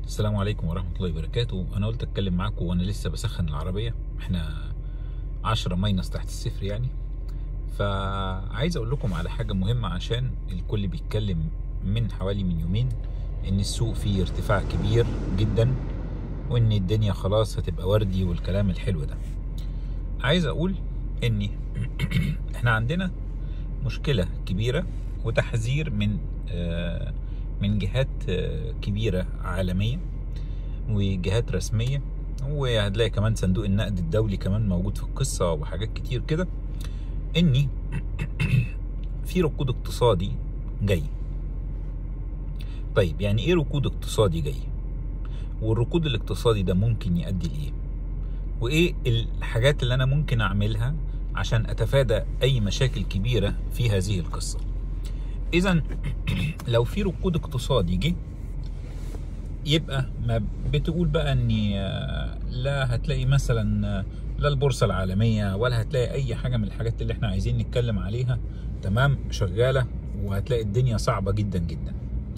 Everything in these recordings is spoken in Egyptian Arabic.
السلام عليكم ورحمة الله وبركاته أنا قلت أتكلم معاكم وأنا لسه بسخن العربية إحنا عشرة ماينس تحت الصفر يعني فعايز أقول لكم على حاجة مهمة عشان الكل بيتكلم من حوالي من يومين إن السوق فيه ارتفاع كبير جدا وإن الدنيا خلاص هتبقى وردي والكلام الحلو ده عايز أقول إن إحنا عندنا مشكلة كبيرة وتحذير من آه من جهات كبيرة عالمية وجهات رسمية وهتلاقي كمان صندوق النقد الدولي كمان موجود في القصة وحاجات كتير كده اني في ركود اقتصادي جاي طيب يعني ايه ركود اقتصادي جاي والركود الاقتصادي ده ممكن يؤدي لايه وايه الحاجات اللي انا ممكن اعملها عشان اتفادى اي مشاكل كبيرة في هذه القصة اذا لو في ركود اقتصادي جه يبقى ما بتقول بقى ان لا هتلاقي مثلا لا البورصه العالميه ولا هتلاقي اي حاجه من الحاجات اللي احنا عايزين نتكلم عليها تمام شغاله وهتلاقي الدنيا صعبه جدا جدا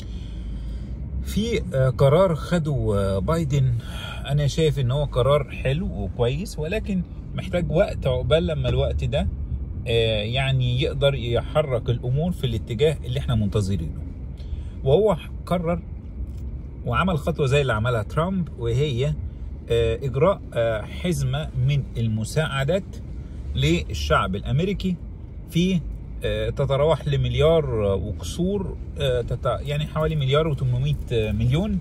في قرار خده بايدن انا شايف ان هو قرار حلو وكويس ولكن محتاج وقت عقبال لما الوقت ده يعني يقدر يحرك الامور في الاتجاه اللي احنا منتظرينه وهو قرر وعمل خطوه زي اللي عملها ترامب وهي اجراء حزمه من المساعدات للشعب الامريكي في تتراوح لمليار وكسور يعني حوالي مليار و800 مليون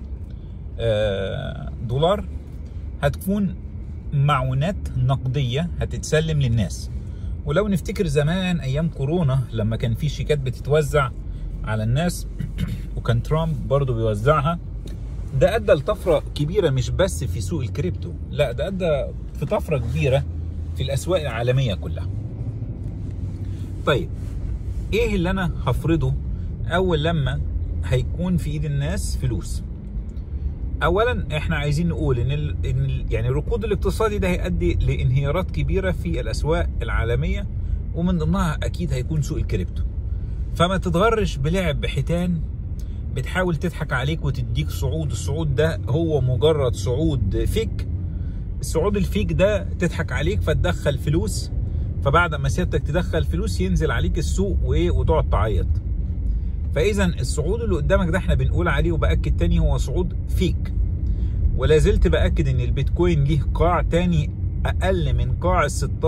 دولار هتكون معونات نقديه هتتسلم للناس ولو نفتكر زمان ايام كورونا لما كان في شيكات بتتوزع على الناس وكان ترامب برضو بيوزعها ده ادى لطفره كبيره مش بس في سوق الكريبتو لا ده ادى في طفره كبيره في الاسواق العالميه كلها طيب ايه اللي انا هفرضه اول لما هيكون في ايد الناس فلوس اولا احنا عايزين نقول ان, ال... إن ال... يعني الركود الاقتصادي ده هيؤدي لانهيارات كبيره في الاسواق العالميه ومن ضمنها اكيد هيكون سوق الكريبتو فما تتغرش بلعب بحيتان بتحاول تضحك عليك وتديك صعود الصعود ده هو مجرد صعود فيك الصعود الفيك ده تضحك عليك فتدخل فلوس فبعد ما سيادتك تدخل فلوس ينزل عليك السوق وايه وتقعد تعيط فاذا الصعود اللي قدامك ده احنا بنقول عليه وباكد تاني هو صعود فيك ولا زلت باكد ان البيتكوين ليه قاع تاني اقل من قاع ال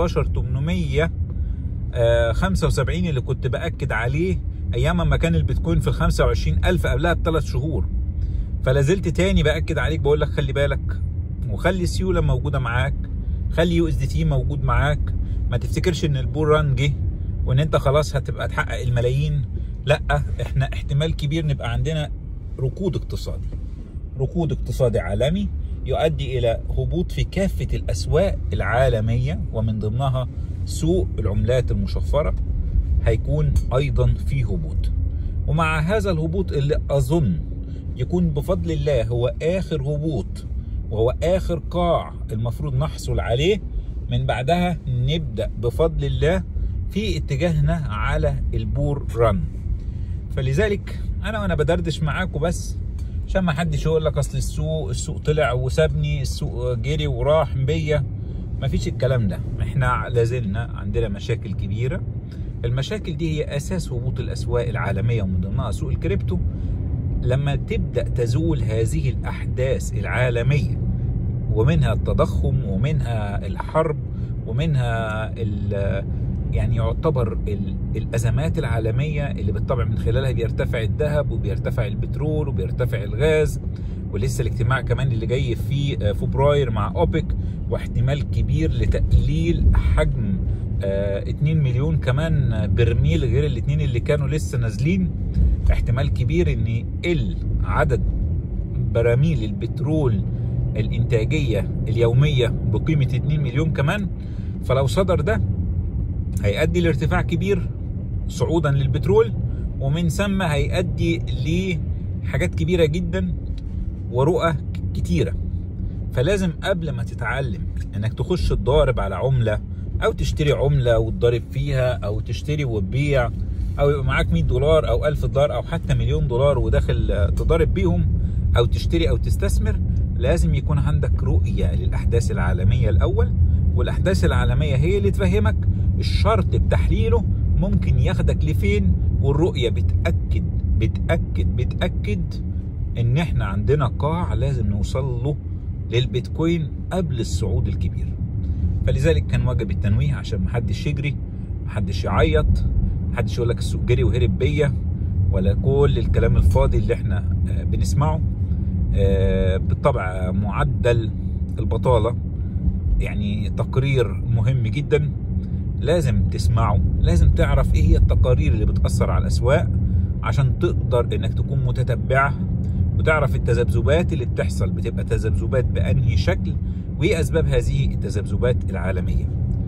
16875 اللي كنت باكد عليه ايام ما كان البيتكوين في ال 25000 قبلها بثلاث شهور فلا زلت تاني باكد عليك بقول لك خلي بالك وخلي السيوله موجوده معاك خلي يو اس دي تي موجود معاك ما تفتكرش ان البول ران جه وان انت خلاص هتبقى تحقق الملايين لا احنا احتمال كبير نبقى عندنا ركود اقتصادي ركود اقتصادي عالمي يؤدي الى هبوط في كافه الاسواق العالميه ومن ضمنها سوق العملات المشفره هيكون ايضا في هبوط ومع هذا الهبوط اللي اظن يكون بفضل الله هو اخر هبوط وهو اخر قاع المفروض نحصل عليه من بعدها نبدا بفضل الله في اتجاهنا على البور رن فلذلك انا وانا بدردش معاكم بس عشان ما حدش يقول لك اصل السوق السوق طلع وسابني السوق جري وراح بيا مفيش الكلام ده احنا لازلنا عندنا مشاكل كبيره المشاكل دي هي اساس هبوط الاسواق العالميه ومن ضمنها سوق الكريبتو لما تبدا تزول هذه الاحداث العالميه ومنها التضخم ومنها الحرب ومنها يعني يعتبر الازمات العالميه اللي بالطبع من خلالها بيرتفع الذهب وبيرتفع البترول وبيرتفع الغاز ولسه الاجتماع كمان اللي جاي في فبراير مع اوبك واحتمال كبير لتقليل حجم 2 مليون كمان برميل غير الاثنين اللي كانوا لسه نازلين احتمال كبير ان يقل عدد براميل البترول الانتاجيه اليوميه بقيمه 2 مليون كمان فلو صدر ده هيؤدي لارتفاع كبير صعودا للبترول ومن ثم هيؤدي لحاجات كبيره جدا ورؤى كتيره فلازم قبل ما تتعلم انك تخش تضارب على عمله او تشتري عمله وتضارب فيها او تشتري وتبيع او يبقى معاك 100 دولار او 1000 دولار او حتى مليون دولار وداخل تضارب بيهم او تشتري او تستثمر لازم يكون عندك رؤيه للاحداث العالميه الاول والاحداث العالميه هي اللي تفهمك الشرط بتحليله ممكن ياخدك لفين والرؤيه بتاكد بتاكد بتاكد ان احنا عندنا قاع لازم نوصل له للبيتكوين قبل الصعود الكبير فلذلك كان واجب التنويه عشان محدش يجري محدش يعيط محدش يقول لك السوق جري وهرب بيا ولا كل الكلام الفاضي اللي احنا بنسمعه بالطبع معدل البطاله يعني تقرير مهم جدا لازم تسمعه لازم تعرف ايه هي التقارير اللي بتأثر على الأسواق عشان تقدر انك تكون متتبعها وتعرف التذبذبات اللي بتحصل بتبقى تذبذبات بأنهي شكل وايه أسباب هذه التذبذبات العالمية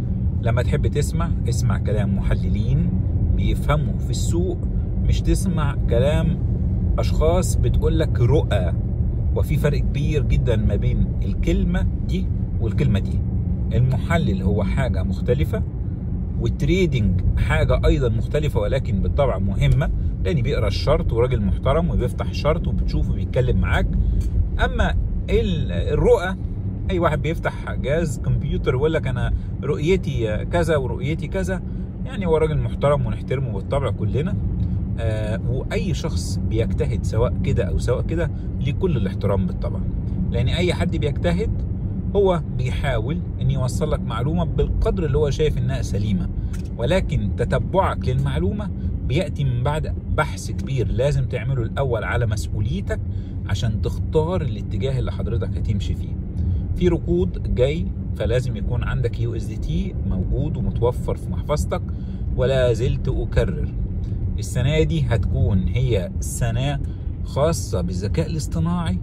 لما تحب تسمع اسمع كلام محللين بيفهموا في السوق مش تسمع كلام أشخاص بتقول لك رؤى وفي فرق كبير جدا ما بين الكلمة دي والكلمة دي المحلل هو حاجة مختلفة والتريدنج حاجة أيضا مختلفة ولكن بالطبع مهمة لأن بيقرا الشرط وراجل محترم وبيفتح الشرط وبتشوفه بيتكلم معاك أما الرؤى أي واحد بيفتح جهاز كمبيوتر ويقول لك أنا رؤيتي كذا ورؤيتي كذا يعني هو راجل محترم ونحترمه بالطبع كلنا آه واي شخص بيجتهد سواء كده او سواء كده ليه كل الاحترام بالطبع لان اي حد بيجتهد هو بيحاول ان يوصل لك معلومه بالقدر اللي هو شايف انها سليمه ولكن تتبعك للمعلومه بياتي من بعد بحث كبير لازم تعمله الاول على مسؤوليتك عشان تختار الاتجاه اللي حضرتك هتمشي فيه في ركود جاي فلازم يكون عندك يو اس دي تي موجود ومتوفر في محفظتك ولا زلت اكرر السنه دي هتكون هي سنه خاصه بالذكاء الاصطناعي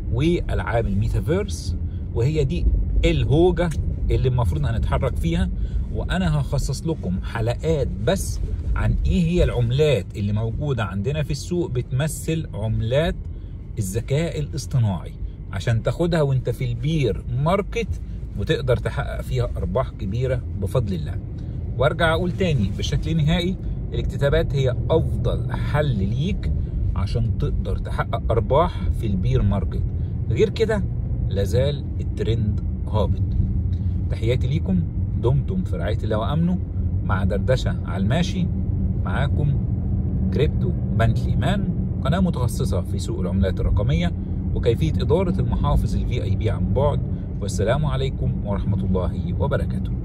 والعاب الميتافيرس وهي دي الهوجة اللي المفروض هنتحرك فيها وانا هخصص لكم حلقات بس عن ايه هي العملات اللي موجودة عندنا في السوق بتمثل عملات الذكاء الاصطناعي عشان تاخدها وانت في البير ماركت وتقدر تحقق فيها ارباح كبيرة بفضل الله وارجع اقول تاني بشكل نهائي الاكتتابات هي افضل حل ليك عشان تقدر تحقق ارباح في البير ماركت غير كده لازال الترند هابط تحياتي ليكم دمتم في رعاية الله وأمنه مع دردشة على الماشي معاكم كريبتو بنتلي مان قناة متخصصة في سوق العملات الرقمية وكيفية إدارة المحافظ الفي اي بي عن بعد والسلام عليكم ورحمة الله وبركاته